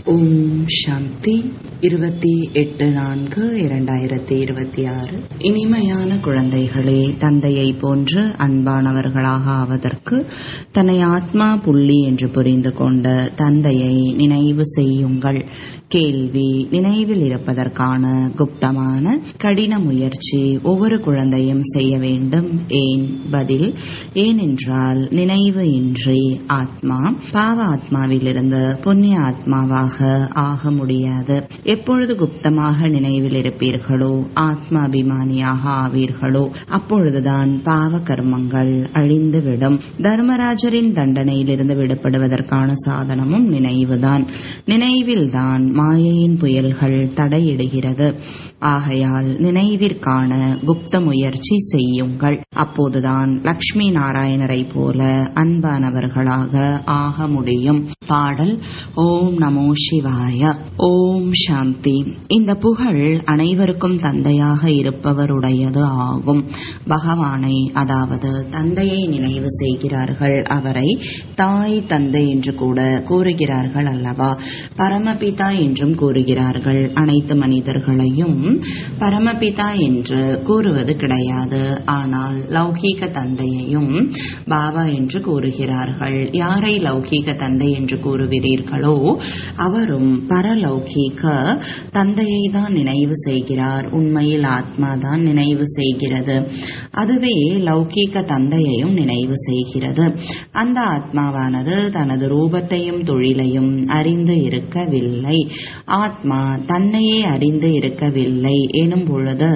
ஓம் சாந்தி இருபத்தி எட்டு நான்கு இரண்டாயிரத்தி இருபத்தி ஆறு இனிமையான குழந்தைகளே தந்தையை போன்று அன்பானவர்களாக ஆவதற்கு தன்னை ஆத்மா புள்ளி என்று புரிந்து கொண்ட தந்தையை நினைவு செய்யுங்கள் கேள்வி நினைவில் இருப்பதற்கான குப்தமான கடின முயற்சி ஒவ்வொரு குழந்தையும் செய்ய வேண்டும் ஏன் பதில் ஏனென்றால் நினைவு இன்றி ஆத்மா பாவ ஆத்மாவிலிருந்து புண்ணிய ஆத்மாவாக ஆக முடியாது எப்பொழுது குப்தமாக நினைவில் இருப்பீர்களோ ஆத்மா அபிமானியாக ஆவீர்களோ அப்பொழுதுதான் பாவ கர்மங்கள் அழிந்துவிடும் தர்மராஜரின் தண்டனையிலிருந்து விடுபடுவதற்கான சாதனமும் நினைவுதான் நினைவில்தான் மாயையின் புயல்கள் தடையிடுகிறது ஆகையால் நினைவிற்கான குப்த முயற்சி செய்யுங்கள் அப்போதுதான் லக்ஷ்மி நாராயணரை போல அன்பானவர்களாக ஆக முடியும் பாடல் ஓம் நமோ சிவாய ஓம் சாந்தி இந்த புகழ் அனைவருக்கும் தந்தையாக இருப்பவருடையது ஆகும் பகவானை அதாவது தந்தையை நினைவு செய்கிறார்கள் அவரை தாய் தந்தை என்று கூட கூறுகிறார்கள் அல்லவா பரமபிதா என்றும் கூறுகிறார்கள் அனைத்து மனிதர்களையும் பரமபிதா என்று கூறுவது கிடையாது ஆனால் லௌகீக தந்தையையும் பாபா என்று கூறுகிறார்கள் யாரை லௌகீக தந்தை என்று கூறுகிறீர்களோ அவரும் பரலௌகீக தந்தையை தான் நினைவு செய்கிறார் உண்மையில் ஆத்மா தான் நினைவு செய்கிறது அதுவே லௌகீக தந்தையையும் நினைவு செய்கிறது அந்த ஆத்மாவானது தனது ரூபத்தையும் தொழிலையும் அறிந்து இருக்கவில்லை ஆத்மா தன்னையே அறிந்து இருக்கவில்லை எனும் பொழுது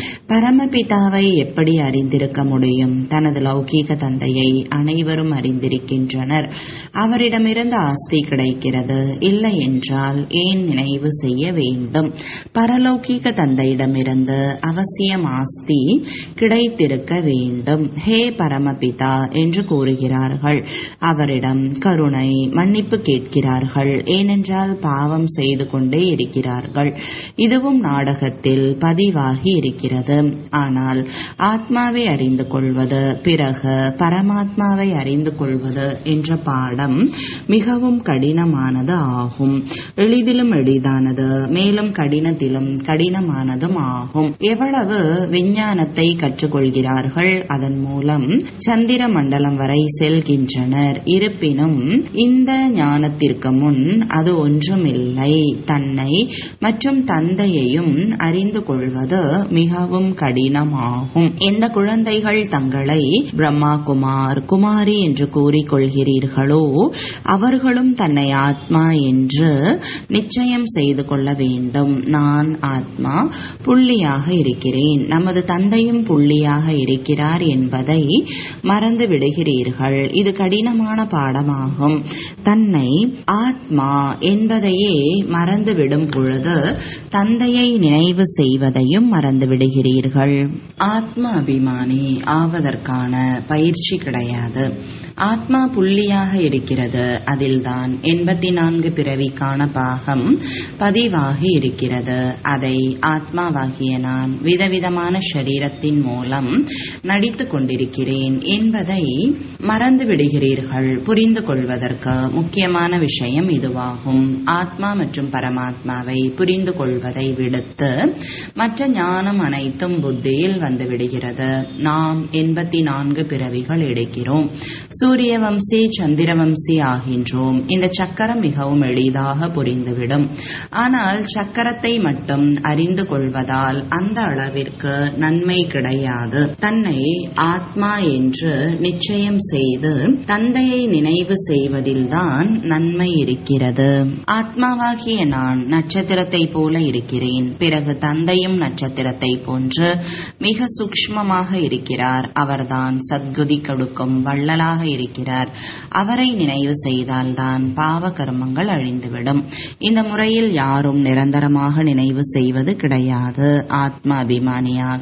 பரமபிதாவை எப்படி அறிந்திருக்க முடியும் தனது லௌகீக தந்தையை அனைவரும் அறிந்திருக்கின்றனர் அவரிடமிருந்து ஆஸ்தி கிடைக்கிறது இல்லை என்றால் ஏன் நினைவு செய்ய வேண்டும் பரலௌகீக தந்தையிடமிருந்து அவசியம் ஆஸ்தி கிடைத்திருக்க வேண்டும் ஹே பரமபிதா என்று கூறுகிறார்கள் அவரிடம் கருணை மன்னிப்பு கேட்கிறார்கள் ஏனென்றால் பாவம் செய்து கொண்டே இருக்கிறார்கள் இதுவும் நாடகத்தில் பதிவாகி இருக்கிறது ஆனால் ஆத்மாவை அறிந்து கொள்வது பிறகு பரமாத்மாவை அறிந்து கொள்வது என்ற பாடம் மிகவும் கடினமானது ஆகும் எளிதிலும் எளிதானது மேலும் கடினத்திலும் கடினமானதும் ஆகும் எவ்வளவு விஞ்ஞானத்தை கற்றுக்கொள்கிறார்கள் அதன் மூலம் சந்திர மண்டலம் வரை செல்கின்றனர் இருப்பினும் இந்த ஞானத்திற்கு முன் அது ஒன்றுமில்லை தன்னை மற்றும் தந்தையையும் அறிந்து கொள்வது மிகவும் கடினமாகும் எந்த குழந்தைகள் தங்களை பிரம்மா குமார் குமாரி என்று கூறிக்கொள்கிறீர்களோ அவர்களும் தன்னை ஆத்மா என்று நிச்சயம் செய்து கொள்ள வேண்டும் நான் ஆத்மா புள்ளியாக இருக்கிறேன் நமது தந்தையும் புள்ளியாக இருக்கிறார் என்பதை மறந்து விடுகிறீர்கள் இது கடினமான பாடமாகும் தன்னை ஆத்மா என்பதையே மறந்துவிடும் பொழுது தந்தையை நினைவு செய்வதையும் மறந்து விடுகிறீர்கள் ஆத்ம அபிமானி ஆவதற்கான பயிற்சி கிடையாது ஆத்மா புள்ளியாக இருக்கிறது அதில்தான் எண்பத்தி நான்கு பிறவிக்கான பாகம் பதிவாகி இருக்கிறது அதை ஆத்மாவாகிய நான் விதவிதமான சரீரத்தின் மூலம் நடித்துக் கொண்டிருக்கிறேன் என்பதை மறந்து விடுகிறீர்கள் புரிந்து கொள்வதற்கு முக்கியமான விஷயம் இதுவாகும் ஆத்மா மற்றும் பரமாத்மாவை புரிந்து கொள்வதை விடுத்து மற்ற ஞானம் அனைத்தும் புத்தியில் வந்துவிடுகிறது நாம் எண்பத்தி நான்கு பிறவிகள் எடுக்கிறோம் சூரிய வம்சி சந்திர வம்சி ஆகின்றோம் இந்த சக்கரம் மிகவும் எளிதாக புரிந்துவிடும் ஆனால் சக்கரத்தை மட்டும் அறிந்து கொள்வதால் அந்த அளவிற்கு நன்மை கிடையாது தன்னை ஆத்மா என்று நிச்சயம் செய்து தந்தையை நினைவு செய்வதில்தான் நன்மை இருக்கிறது ஆத்மாவாகிய நான் நட்சத்திரத்தை போல இருக்கிறேன் பிறகு தந்தையும் நட்சத்திரத்தை போன்று மிக சூக்ஷ்மமாக இருக்கிறார் அவர்தான் சத்குதி கொடுக்கும் வள்ளலாக இருக்கிறார் அவரை நினைவு செய்தால்தான் பாவ கர்மங்கள் அழிந்துவிடும் இந்த முறையில் யாரும் நிரந்தரமாக நினைவு செய்வது கிடையாது ஆத்மா அபிமானியாக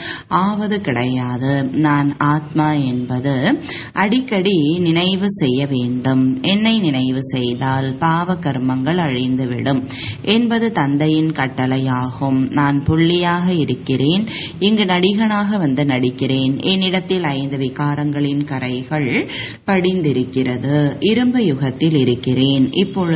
ஆவது கிடையாது நான் ஆத்மா என்பது அடிக்கடி நினைவு செய்ய வேண்டும் என்னை நினைவு செய்தால் பாவ கர்மங்கள் அழிந்துவிடும் என்பது தந்தையின் கட்டளையாகும் நான் புள்ளியாக இருக்கிறேன் இங்கு நடிகனாக வந்து நடிக்கிறேன் என்னிடத்தில் ஐந்து விகாரங்களின் கரைகள் படிந்திருக்கிறது இரும்பு யுகத்தில் இருக்கிறேன் இப்பொழுது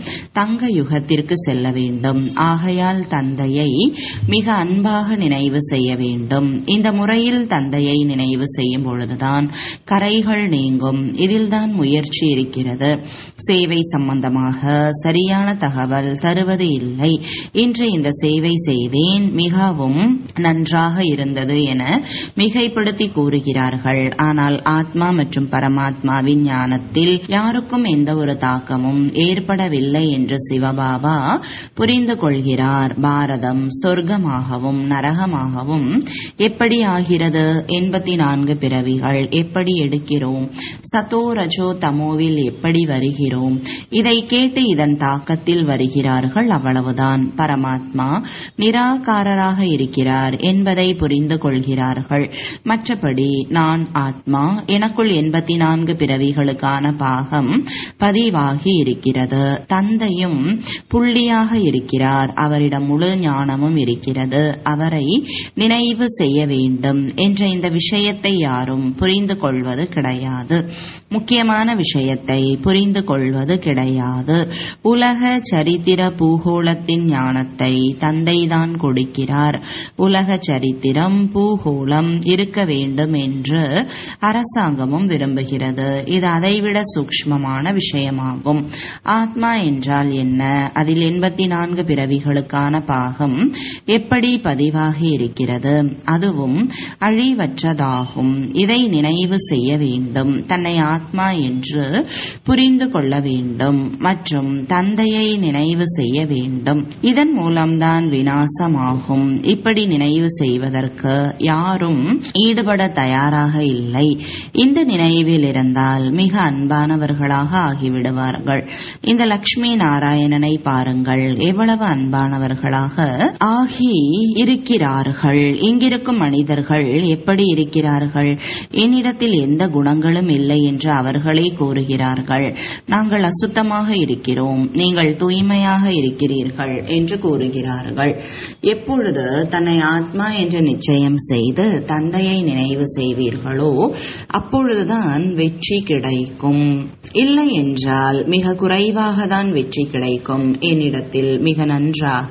தங்க யுகத்திற்கு செல்ல வேண்டும் ஆகையால் தந்தையை மிக அன்பாக நினைவு செய்ய வேண்டும் இந்த முறையில் தந்தையை நினைவு செய்யும் பொழுதுதான் கரைகள் நீங்கும் இதில்தான் முயற்சி இருக்கிறது சேவை சம்பந்தமாக சரியான தகவல் தருவது இல்லை இன்று இந்த சேவை செய்தேன் மிகவும் நன்றாக இருந்தது என மிகைப்படுத்தி கூறுகிறார்கள் ஆனால் ஆத்மா மற்றும் பரமாத்மாவின் ஞானத்தில் யாருக்கும் எந்த ஒரு தாக்கமும் ஏற்படவில்லை என்று சிவபாபா புரிந்து கொள்கிறார் பாரதம் சொர்க்கமாகவும் நரகமாகவும் எப்படி ஆகிறது எண்பத்தி நான்கு பிறவிகள் எப்படி எடுக்கிறோம் சதோ ரஜோ தமோவில் எப்படி வருகிறோம் இதை கேட்டு இதன் தாக்கத்தில் வருகிறார்கள் அவ்வளவுதான் பரமாத்மா நிராகாரராக இருக்கிறார் என்பதை புரிந்து கொள்கிறார்கள் மற்றபடி நான் ஆத்மா எனக்குள் எண்பத்தி நான்கு பிறவிகளுக்கான பாகம் பதிவாகி இருக்கிறது தந்தையும் புள்ளியாக இருக்கிறார் அவரிடம் முழு ஞானமும் இருக்கிறது அவரை நினைவு செய்ய வேண்டும் என்ற இந்த விஷயத்தை யாரும் புரிந்து கொள்வது கிடையாது முக்கியமான விஷயத்தை புரிந்து கொள்வது கிடையாது உலக சரித்திர பூகோளத்தின் ஞானத்தை தந்தைதான் கொடுக்கிறார் உலக சரித்திரம் பூகோளம் இருக்க வேண்டும் என்று அரசாங்கமும் விரும்புகிறது இது அதைவிட சூக்ஷ்மமான விஷயமாகும் ஆத்மா என்றால் என்ன அதில் எண்பத்தி நான்கு பிறவிகளுக்கான பாகம் எப்படி பதிவாகி இருக்கிறது அதுவும் அழிவற்றதாகும் இதை நினைவு செய்ய வேண்டும் தன்னை ஆத்மா என்று புரிந்து கொள்ள வேண்டும் மற்றும் தந்தையை நினைவு செய்ய வேண்டும் இதன் மூலம்தான் வினாசமாகும் இப்படி நினைவு செய்வதற்கு யாரும் ஈடுபட தயாராக இல்லை இந்த நினைவில் இருந்தால் மிக அன்பானவர்களாக ஆகிவிடுவார்கள் இந்த லக்ஷ்மி நாராயணனை பாருங்கள் எவ்வளவு அன்பானவர்களாக ஆகி இருக்கிறார்கள் இங்கிருக்கும் மனிதர்கள் எப்படி இருக்கிறார்கள் என்னிடத்தில் எந்த குணங்களும் இல்லை என்று அவர்களே கூறுகிறார்கள் நாங்கள் அசுத்தமாக இருக்கிறோம் நீங்கள் தூய்மையாக இருக்கிறீர்கள் என்று கூறுகிறார்கள் எப்பொழுது தன்னை ஆத்மா என்று நிச்சயம் செய்து தந்தையை நினைவு செய்வீர்களோ அப்பொழுதுதான் வெற்றி கிடைக்கும் இல்லை என்றால் மிக குறைவாக தான் வெற்றி கிடைக்கும் என்னிடத்தில் மிக நன்றாக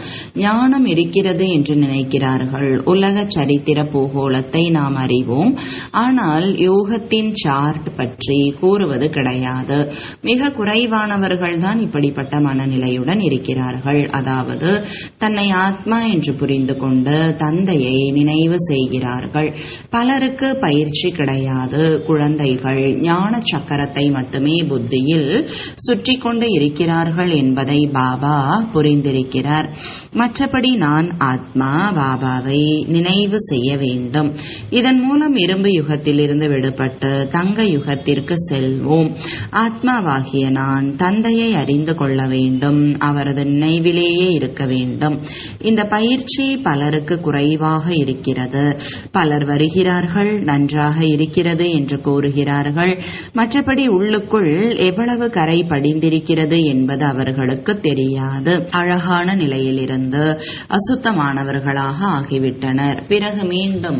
ஞானம் இருக்கிறது என்று நினைக்கிறார்கள் உலக சரித்திர பூகோளத்தை நாம் அறிவோம் ஆனால் யோகத்தின் சார்ட் பற்றி கூறுவது கிடையாது மிக குறைவானவர்கள் தான் இப்படிப்பட்ட மனநிலையுடன் இருக்கிறார்கள் அதாவது தன்னை ஆத்மா என்று புரிந்து கொண்டு தந்தையை நினைவு செய்கிறார்கள் பலருக்கு பயிற்சி கிடையாது குழந்தைகள் ஞான சக்கரத்தை மட்டுமே புத்தியில் சுற்றி கொண்டு இருக்கிறார்கள் என்பதை பாபா புரிந்திருக்கிறார் மற்றபடி நான் ஆத்மா பாபாவை நினைவு செய்ய வேண்டும் இதன் மூலம் இரும்பு யுகத்திலிருந்து விடுபட்டு தங்க யுகத்திற்கு செல்வோம் ஆத்மாவாகிய நான் தந்தையை அறிந்து கொள்ள வேண்டும் அவரது நினைவிலேயே இருக்க வேண்டும் இந்த பயிற்சி பலருக்கு குறைவாக இருக்கிறது பலர் வருகிறார்கள் நன்றாக இருக்கிறது என்று கூறுகிறார்கள் மற்றபடி உள்ளுக்குள் எவ்வளவு கரை படிந்திருக்கிறது என்பது அவர்களுக்கு தெரியாது அழகான நிலையிலிருந்து அசுத்தமானவர்களாக ஆகிவிட்டனர் பிறகு மீண்டும்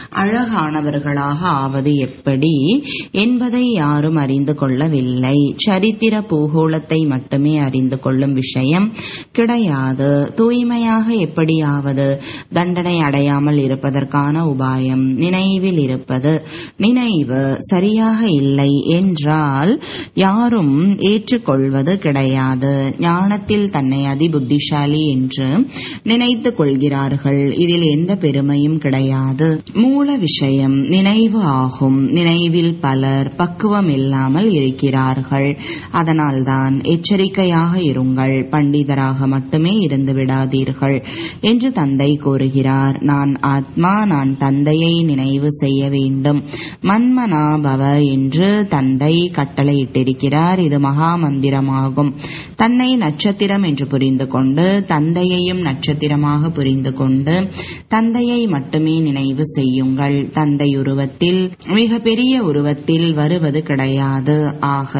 அழகானவர்களாக ஆவது எப்படி என்பதை யாரும் அறிந்து கொள்ளவில்லை சரித்திர பூகோளத்தை மட்டுமே அறிந்து கொள்ளும் விஷயம் கிடையாது தூய்மையாக எப்படியாவது தண்டனை அடையாமல் இருப்பதற்கான உபாயம் நினைவில் இருப்பது நினைவு சரியாக இல்லை என்றால் யாரும் ஏற்றுக்கொள்வது கிடையாது ஞானத்தில் தன்னை அதிபுத்திசாலி என்று நினைத்துக் கொள்கிறார்கள் இதில் எந்த பெருமையும் கிடையாது மூல விஷயம் நினைவு ஆகும் நினைவில் பலர் பக்குவம் இல்லாமல் இருக்கிறார்கள் அதனால்தான் எச்சரிக்கையாக இருங்கள் பண்டிதராக மட்டுமே இருந்து விடாதீர்கள் என்று தந்தை கூறுகிறார் நான் ஆத்மா நான் தந்தையை நினைவு செய்ய வேண்டும் மன்மனா பவ என்று தந்தை கட்டளையிட்டிருக்கிறார் இது மகா மந்திரமாகும் தன்னை நட்சத்திரம் என்று புரிந்து கொண்டு தந்தையையும் நட்சத்திரமாக புரிந்து கொண்டு தந்தையை மட்டுமே நினைவு செய்யுங்கள் தந்தை உருவத்தில் மிக பெரிய உருவத்தில் வருவது கிடையாது ஆக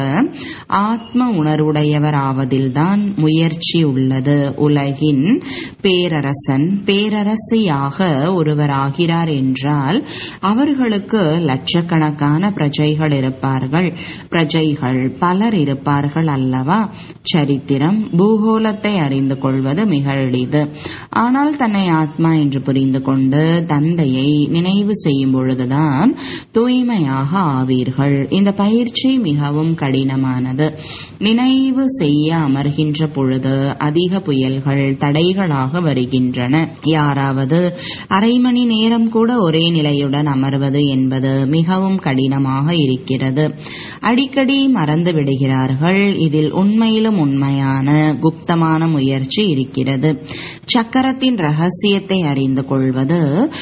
ஆத்ம உணர்வுடையவர் ஆவதில்தான் முயற்சி உள்ளது உலகின் பேரரசன் பேரரசியாக ஒருவர் ஆகிறார் என்றால் அவர்களுக்கு லட்சக்கணக்கான பிரஜைகள் இருப்பார்கள் பிரஜைகள் பலர் இருப்பார்கள் அல்லவா சரித்திரம் பூகோளத்தை அறிந்து கொள்வது மிக எளிது ஆனால் தன்னை ஆத்மா என்று புரிந்து கொண்டு தந்தையை நினைவு செய்யும் பொழுதுதான் தூய்மையாக ஆவீர்கள் இந்த பயிற்சி மிகவும் கடினமானது நினைவு செய்ய அமர்கின்ற பொழுது அதிக புயல்கள் தடைகளாக வருகின்றன யாராவது அரை மணி நேரம் கூட ஒரே நிலையுடன் அமர்வது என்பது மிகவும் கடினமாக இருக்கிறது அடிக்கடி மறந்து விடுகிறார்கள் இதில் உண்மையிலும் உண்மையான குப்தமான முயற்சி இருக்கிறது சக்கரத்தின் ரகசியத்தை அறிந்து கொள்வது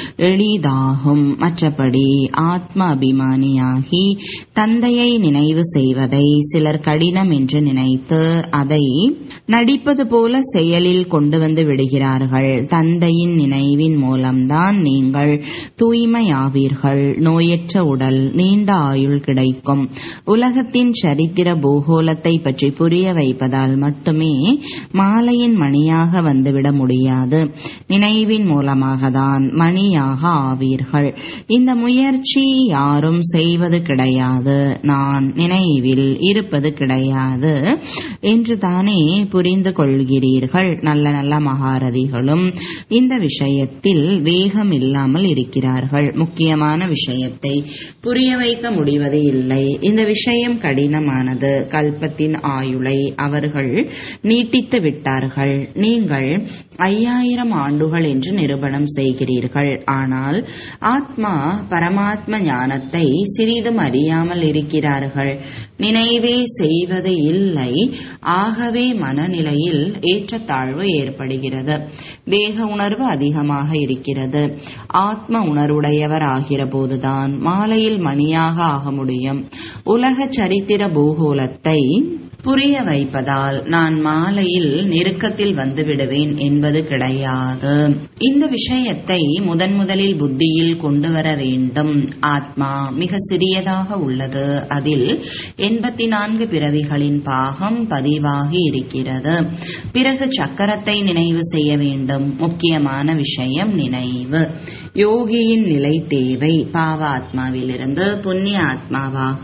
எளிதாகும் மற்றபடி ஆத்ம அபிமானியாகி தந்தையை நினைவு செய்வதை சிலர் கடினம் என்று நினைத்து அதை நடிப்பது போல செயலில் கொண்டு வந்து விடுகிறார்கள் தந்தையின் நினைவின் மூலம்தான் நீங்கள் தூய்மையாவீர்கள் நோயற்ற உடல் நீண்ட ஆயுள் கிடைக்கும் உலகத்தின் சரித்திர பூகோளத்தை பற்றி புரிய வைப்பதால் மட்டுமே மாலையின் மணியாக வந்துவிட முடியாது நினைவின் மூலமாக தான் மணியாக ஆவீர்கள் இந்த முயற்சி யாரும் செய்வது கிடையாது நான் நினைவில் இருப்பது கிடையாது என்று தானே புரிந்து கொள்கிறீர்கள் நல்ல நல்ல மகாரதிகளும் இந்த விஷயத்தில் வேகம் இல்லாமல் இருக்கிறார்கள் முக்கியமான விஷயத்தை புரிய வைக்க முடிவது இல்லை இந்த விஷயம் கடினமானது கல்பத்தின் ஆயுளை அவர்கள் நீட்டித்து விட்டார்கள் நீங்கள் ஐயாயிரம் ஆண்டுகள் என்று நிரூபணம் செய்கிறீர்கள் ஆனால் ஆத்மா பரமாத்ம ஞானத்தை சிறிதும் அறியாமல் இருக்கிறார்கள் நினைவே செய்வது இல்லை ஆகவே மனநிலையில் ஏற்றத்தாழ்வு ஏற்படுகிறது தேக உணர்வு அதிகமாக இருக்கிறது ஆத்ம உணர்வுடையவர் ஆகிற போதுதான் மாலையில் மணியாக ஆக முடியும் உலக சரித்திர பூகோளத்தை புரிய வைப்பதால் நான் மாலையில் நெருக்கத்தில் வந்து விடுவேன் என்பது கிடையாது இந்த விஷயத்தை முதன் முதலில் புத்தியில் கொண்டு வர வேண்டும் ஆத்மா மிக சிறியதாக உள்ளது அதில் எண்பத்தி நான்கு பிறவிகளின் பாகம் பதிவாகி இருக்கிறது பிறகு சக்கரத்தை நினைவு செய்ய வேண்டும் முக்கியமான விஷயம் நினைவு யோகியின் நிலை தேவை பாவ ஆத்மாவிலிருந்து புண்ணிய ஆத்மாவாக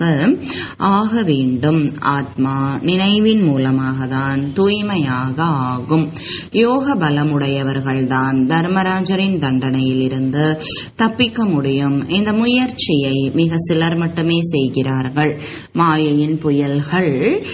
ஆக வேண்டும் ஆத்மா நினைவின் மூலமாக தான் தூய்மையாக ஆகும் யோக பலமுடையவர்கள்தான் தர்மராஜரின் தண்டனையிலிருந்து தப்பிக்க முடியும் இந்த முயற்சியை மிக சிலர் மட்டுமே செய்கிறார்கள் மாயையின் புயல்கள்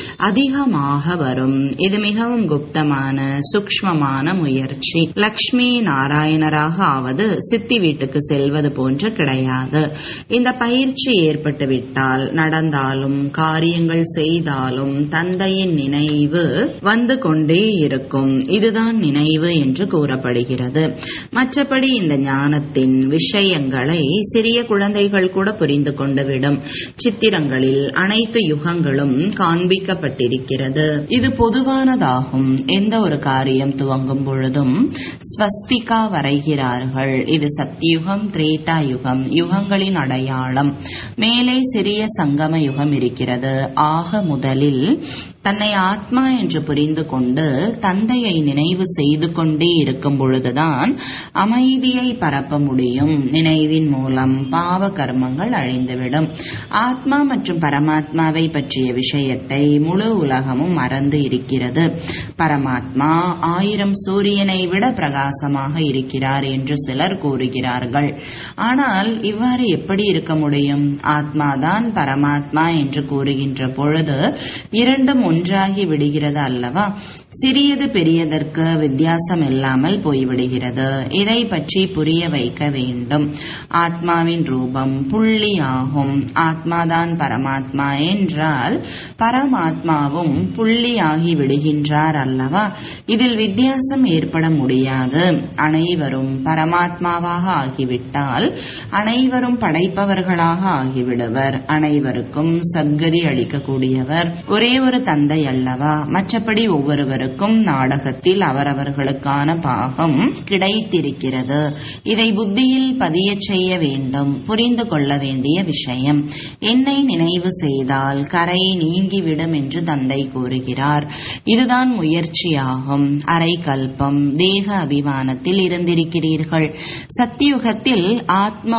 அதிகமாக வரும் இது மிகவும் குப்தமான சூக்ஷ்மமான முயற்சி லக்ஷ்மி நாராயணராக ஆவது சித்தி வீட்டுக்கு செல்வது போன்று கிடையாது இந்த பயிற்சி ஏற்பட்டு விட்டால் நடந்தாலும் காரியங்கள் செய்தாலும் தந்தையின் நினைவு வந்து கொண்டே இருக்கும் இதுதான் நினைவு என்று கூறப்படுகிறது மற்றபடி இந்த ஞானத்தின் விஷயங்களை சிறிய குழந்தைகள் கூட புரிந்து கொண்டுவிடும் சித்திரங்களில் அனைத்து யுகங்களும் காண்பிக்கப்பட்டிருக்கிறது இது பொதுவானதாகும் எந்த ஒரு காரியம் துவங்கும் பொழுதும் ஸ்வஸ்திகா வரைகிறார்கள் இது சத்தியுகம் திரேதா யுகம் யுகங்களின் அடையாளம் மேலே சிறிய சங்கம யுகம் இருக்கிறது ஆக முதலில் தன்னை ஆத்மா என்று புரிந்து கொண்டு தந்தையை நினைவு செய்து கொண்டே இருக்கும் பொழுதுதான் அமைதியை பரப்ப முடியும் நினைவின் மூலம் பாவ கர்மங்கள் அழிந்துவிடும் ஆத்மா மற்றும் பரமாத்மாவை பற்றிய விஷயத்தை முழு உலகமும் மறந்து இருக்கிறது பரமாத்மா ஆயிரம் சூரியனை விட பிரகாசமாக இருக்கிறார் என்று சிலர் கூறுகிறார்கள் ஆனால் இவ்வாறு எப்படி இருக்க முடியும் ஆத்மாதான் பரமாத்மா என்று கூறுகின்ற பொழுது இரண்டும் ஒன்றாகி விடுகிறது அல்லவா சிறியது பெரியதற்கு வித்தியாசம் இல்லாமல் போய்விடுகிறது இதை பற்றி புரிய வைக்க வேண்டும் ஆத்மாவின் ரூபம் புள்ளி ஆகும் ஆத்மாதான் பரமாத்மா என்றால் பரமாத்மாவும் புள்ளியாகி விடுகின்றார் அல்லவா இதில் வித்தியாசம் ஏற்பட முடியாது அனைவரும் பரமாத்மாவாக ஆகிவிட்டால் அனைவரும் படைப்பவர்களாக ஆகிவிடுவர் அனைவருக்கும் சத்கதி அளிக்கக்கூடியவர் ஒரே ஒரு தந்தை அல்லவா மற்றபடி ஒவ்வொருவருக்கும் நாடகத்தில் அவரவர்களுக்கான பாகம் கிடைத்திருக்கிறது இதை புத்தியில் பதியச் செய்ய வேண்டும் புரிந்து கொள்ள வேண்டிய விஷயம் என்னை நினைவு செய்தால் கரை நீங்கிவிடும் என்று தந்தை கூறுகிறார் இதுதான் முயற்சியாகும் அரை கல்பம் தேக அபிமானத்தில் இருந்திருக்கிறீர்கள் சத்தியுகத்தில் ஆத்ம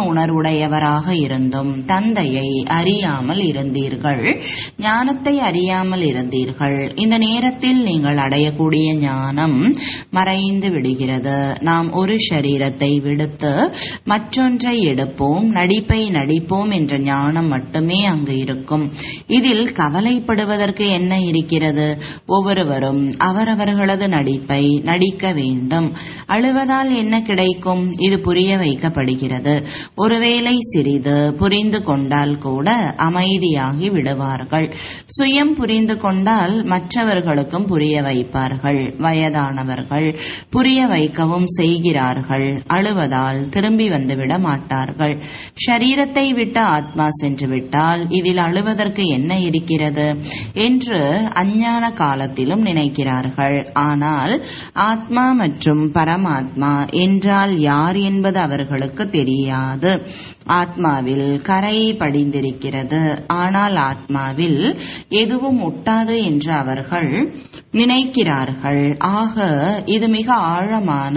உணர்வுடையவராக இருந்தும் தந்தையை அறியாமல் இருந்தீர்கள் ஞானத்தை அறியாமல் இருந்தீர்கள் உணர்ந்தீர்கள் இந்த நேரத்தில் நீங்கள் அடையக்கூடிய ஞானம் மறைந்து விடுகிறது நாம் ஒரு சரீரத்தை விடுத்து மற்றொன்றை எடுப்போம் நடிப்பை நடிப்போம் என்ற ஞானம் மட்டுமே அங்கு இருக்கும் இதில் கவலைப்படுவதற்கு என்ன இருக்கிறது ஒவ்வொருவரும் அவரவர்களது நடிப்பை நடிக்க வேண்டும் அழுவதால் என்ன கிடைக்கும் இது புரிய வைக்கப்படுகிறது ஒருவேளை சிறிது புரிந்து கொண்டால் கூட அமைதியாகி விடுவார்கள் சுயம் புரிந்து கொண்டால் மற்றவர்களுக்கும் புரிய வைப்பார்கள் வயதானவர்கள் புரிய வைக்கவும் செய்கிறார்கள் அழுவதால் திரும்பி வந்துவிட மாட்டார்கள் ஷரீரத்தை விட்டு ஆத்மா சென்று விட்டால் இதில் அழுவதற்கு என்ன இருக்கிறது என்று அஞ்ஞான காலத்திலும் நினைக்கிறார்கள் ஆனால் ஆத்மா மற்றும் பரமாத்மா என்றால் யார் என்பது அவர்களுக்கு தெரியாது ஆத்மாவில் கரை படிந்திருக்கிறது ஆனால் ஆத்மாவில் எதுவும் ஒட்டாது என்று அவர்கள் நினைக்கிறார்கள் ஆக இது மிக ஆழமான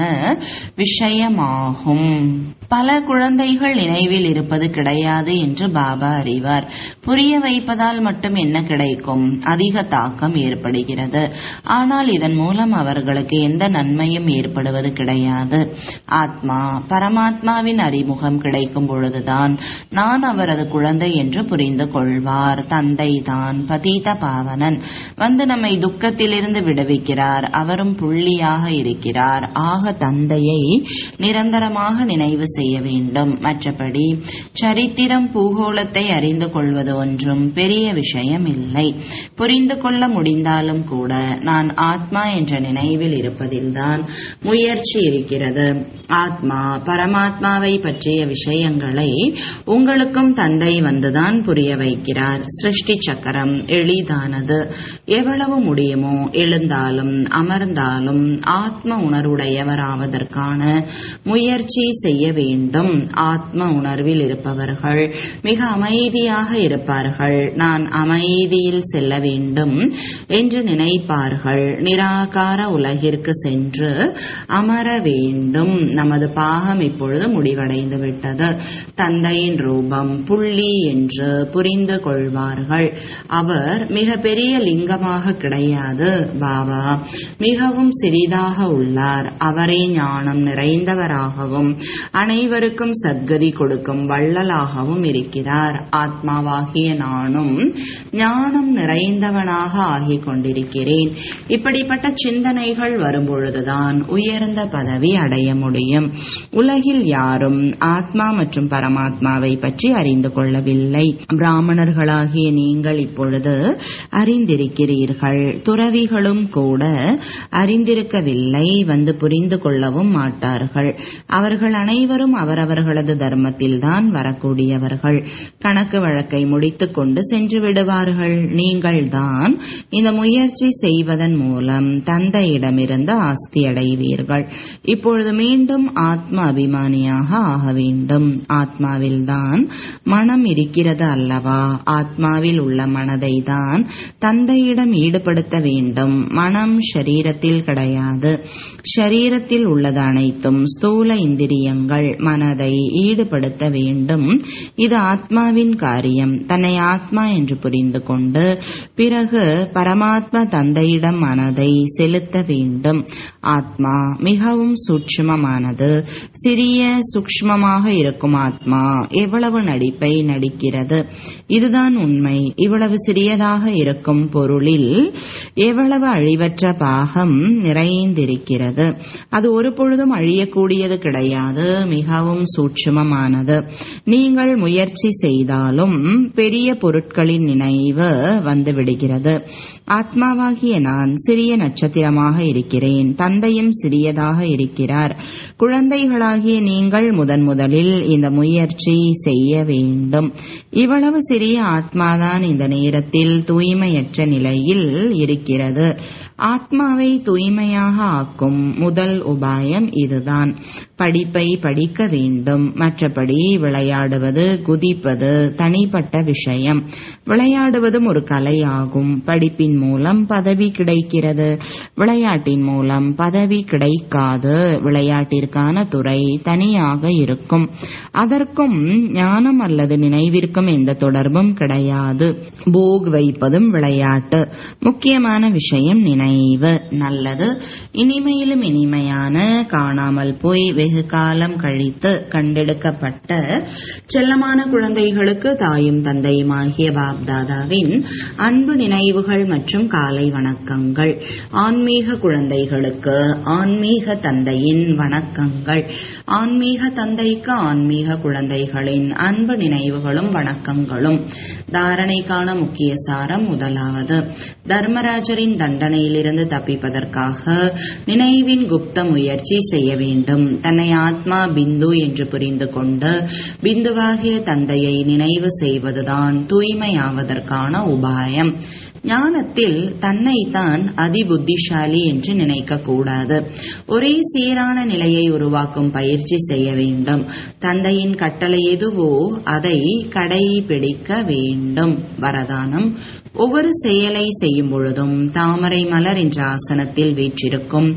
விஷயமாகும் பல குழந்தைகள் நினைவில் இருப்பது கிடையாது என்று பாபா அறிவார் புரிய வைப்பதால் மட்டும் என்ன கிடைக்கும் அதிக தாக்கம் ஏற்படுகிறது ஆனால் இதன் மூலம் அவர்களுக்கு எந்த நன்மையும் ஏற்படுவது கிடையாது ஆத்மா பரமாத்மாவின் அறிமுகம் கிடைக்கும் பொழுதுதான் நான் அவரது குழந்தை என்று புரிந்து கொள்வார் தந்தை தான் பதீத பாவனன் வந்து நம்மை துக்கத்திலிருந்து விடுவிக்கிறார் அவரும் புள்ளியாக இருக்கிறார் ஆக தந்தையை நிரந்தரமாக நினைவு செய்ய வேண்டும் மற்றபடி சரித்திரம் பூகோளத்தை அறிந்து கொள்வது ஒன்றும் பெரிய விஷயம் இல்லை புரிந்து கொள்ள முடிந்தாலும் கூட நான் ஆத்மா என்ற நினைவில் இருப்பதில்தான் முயற்சி இருக்கிறது ஆத்மா பரமாத்மாவை பற்றிய விஷயங்களை உங்களுக்கும் தந்தை வந்துதான் புரிய வைக்கிறார் சிருஷ்டி சக்கரம் எளிதானது எவ்வளவு முடியுமோ எழுந்தாலும் அமர்ந்தாலும் ஆத்ம உணர்வுடையவராவதற்கான முயற்சி செய்ய வேண்டும் ஆத்ம உணர்வில் இருப்பவர்கள் மிக அமைதியாக இருப்பார்கள் நான் அமைதியில் செல்ல வேண்டும் என்று நினைப்பார்கள் நிராகார உலகிற்கு சென்று அமர வேண்டும் நமது பாகம் இப்பொழுது முடிவடைந்து விட்டது தந்தையின் ரூபம் புள்ளி என்று புரிந்து கொள்வார்கள் அவர் மிக பெரிய லிங்கமாக கிடையாது பாபா மிகவும் சிறிதாக உள்ளார் அவரே ஞானம் நிறைந்தவராகவும் அனைவருக்கும் சத்கதி கொடுக்கும் வள்ளலாகவும் இருக்கிறார் ஆத்மாவாகிய நானும் ஞானம் நிறைந்தவனாக ஆகிக் கொண்டிருக்கிறேன் இப்படிப்பட்ட சிந்தனைகள் வரும்பொழுதுதான் உயர்ந்த பதவி அடைய முடியும் உலகில் யாரும் ஆத்மா மற்றும் பரமாத்மாவை பற்றி அறிந்து கொள்ளவில்லை பிராமணர்களாகிய நீங்கள் இப்பொழுது அறிந்திருக்கிறீர்கள் துறவிகளும் கூட அறிந்திருக்கவில்லை வந்து புரிந்து கொள்ளவும் மாட்டார்கள் அவர்கள் அனைவரும் அவரவர்களது தர்மத்தில்தான் வரக்கூடியவர்கள் கணக்கு வழக்கை முடித்துக் கொண்டு சென்று விடுவார்கள் நீங்கள்தான் இந்த முயற்சி செய்வதன் மூலம் தந்தையிடமிருந்து ஆஸ்தி அடைவீர்கள் இப்பொழுது மீண்டும் ஆத்ம அபிமானியாக ஆக வேண்டும் ஆத்மாவில்தான் மனம் இருக்கிறது அல்லவா ஆத்மாவில் உள்ள மனதை தான் தந்தையிடம் ஈடுபடுத்த வேண்டும் மனம் ஷரீரத்தில் கிடையாது ஷரீரத்தில் உள்ளது அனைத்தும் ஸ்தூல இந்திரியங்கள் மனதை ஈடுபடுத்த வேண்டும் இது ஆத்மாவின் காரியம் தன்னை ஆத்மா என்று புரிந்து கொண்டு பிறகு பரமாத்மா தந்தையிடம் மனதை செலுத்த வேண்டும் ஆத்மா மிகவும் சூட்சுமமானது சிறிய சூக்ஷ்மமாக இருக்கும் ஆத்மா எவ்வளவு நடிப்பை நடிக்கிறது இதுதான் உண்மை இவ்வளவு சிறியதாக இருக்கும் பொருளில் எவ்வளவு அழிவற்ற பாகம் நிறைந்திருக்கிறது அது ஒரு பொழுதும் அழியக்கூடியது கிடையாது மிகவும் சூட்சுமமானது நீங்கள் முயற்சி செய்தாலும் பெரிய பொருட்களின் நினைவு வந்துவிடுகிறது ஆத்மாவாகிய நான் சிறிய நட்சத்திரமாக இருக்கிறேன் தந்தையும் சிறியதாக இருக்கிறார் குழந்தைகளாகிய நீங்கள் முதன் முதலில் இந்த முயற்சி செய்ய வேண்டும் இவ்வளவு சிறிய ஆத்மாதான் இந்த நேரத்தில் தூய்மையற்ற நிலையில் இருக்கிறது ஆத்மாவை தூய்மையாக ஆக்கும் முதல் உபாயம் இதுதான் படிப்பை படிக்க வேண்டும் மற்றபடி விளையாடுவது குதிப்பது தனிப்பட்ட விஷயம் விளையாடுவதும் ஒரு கலையாகும் படிப்பின் மூலம் பதவி கிடைக்கிறது விளையாட்டின் மூலம் பதவி கிடைக்காது விளையாட்டிற்கான துறை தனியாக இருக்கும் அதற்கும் ஞானம் அல்லது நினைவிற்கும் எந்த தொடர்பும் கிடையாது போக் வைப்பதும் விளையாட்டு விளையாட்டு முக்கியமான விஷயம் நினைவு நல்லது இனிமையிலும் இனிமையான காணாமல் போய் வெகு காலம் கழித்து கண்டெடுக்கப்பட்ட செல்லமான குழந்தைகளுக்கு தாயும் தந்தையுமாகிய பாப்தாதாவின் அன்பு நினைவுகள் மற்றும் காலை வணக்கங்கள் ஆன்மீக குழந்தைகளுக்கு ஆன்மீக தந்தையின் வணக்கங்கள் ஆன்மீக தந்தைக்கு ஆன்மீக குழந்தைகளின் அன்பு நினைவுகளும் வணக்கங்களும் தாரணைக்கான முக்கிய சாரம் முதலாவது தர்மராஜரின் தண்டனையிலிருந்து தப்பிப்பதற்காக நினைவின் குப்த முயற்சி செய்ய வேண்டும் தன்னை ஆத்மா பிந்து என்று புரிந்து கொண்டு பிந்துவாகிய தந்தையை நினைவு செய்வதுதான் தூய்மையாவதற்கான உபாயம் ஞானத்தில் தன்னைத்தான் அதிபுத்திசாலி என்று நினைக்க கூடாது ஒரே சீரான நிலையை உருவாக்கும் பயிற்சி செய்ய வேண்டும் தந்தையின் கட்டளை எதுவோ அதை கடைபிடிக்க வேண்டும் வரதானம் ஒவ்வொரு செயலை செய்யும் பொழுதும் தாமரை மலர் என்ற ஆசனத்தில் வீற்றிருக்கும்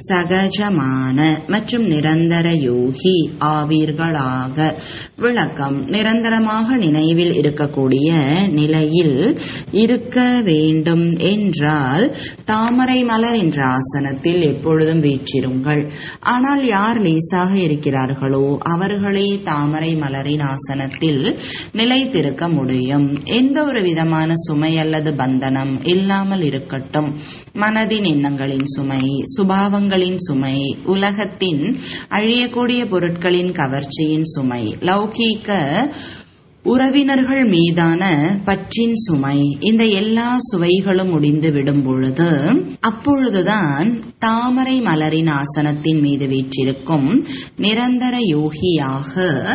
சகஜமான மற்றும் நிரந்தர யோகி ஆவீர்களாக விளக்கம் நிரந்தரமாக நினைவில் இருக்கக்கூடிய நிலையில் இருக்க வேண்டும் என்றால் தாமரை மலர் என்ற ஆசனத்தில் எப்பொழுதும் வீற்றிருங்கள் ஆனால் யார் லேசாக இருக்கிறார்களோ அவர்களே தாமரை மலரின் ஆசனத்தில் நிலைத்திருக்க முடியும் எந்த ஒரு விதமான சுமை அல்லது பந்தனம் இல்லாமல் இருக்கட்டும் மனதின் எண்ணங்களின் சுமை சுபாவங்களின் சுமை உலகத்தின் அழியக்கூடிய பொருட்களின் கவர்ச்சியின் சுமை லௌகீக உறவினர்கள் மீதான பற்றின் சுமை இந்த எல்லா சுவைகளும் முடிந்து விடும் பொழுது அப்பொழுதுதான் தாமரை மலரின் ஆசனத்தின் மீது வீற்றிருக்கும் நிரந்தர யோகியாக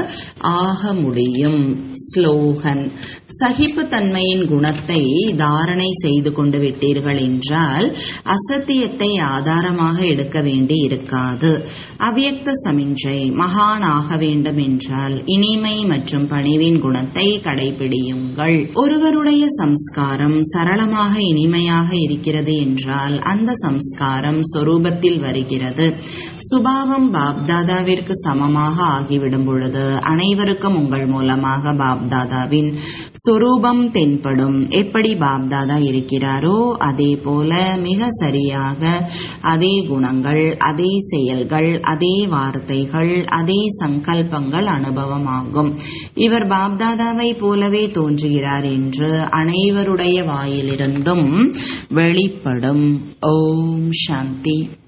ஆக முடியும் ஸ்லோகன் சகிப்புத்தன்மையின் குணத்தை தாரணை செய்து கொண்டு விட்டீர்கள் என்றால் அசத்தியத்தை ஆதாரமாக எடுக்க வேண்டி இருக்காது அவ்யக்த சமிஞ்சை மகான் ஆக வேண்டும் என்றால் இனிமை மற்றும் பணிவின் குணம் குணத்தை கடைபிடியுங்கள் ஒருவருடைய சம்ஸ்காரம் சரளமாக இனிமையாக இருக்கிறது என்றால் அந்த சம்ஸ்காரம் சொரூபத்தில் வருகிறது சுபாவம் பாப்தாதாவிற்கு சமமாக ஆகிவிடும் பொழுது அனைவருக்கும் உங்கள் மூலமாக பாப்தாதாவின் சொரூபம் தென்படும் எப்படி பாப்தாதா இருக்கிறாரோ அதே போல மிக சரியாக அதே குணங்கள் அதே செயல்கள் அதே வார்த்தைகள் அதே சங்கல்பங்கள் அனுபவமாகும் இவர் பாப்தா பாப்தாதாவை போலவே தோன்றுகிறார் என்று அனைவருடைய வாயிலிருந்தும் வெளிப்படும் ஓம் சாந்தி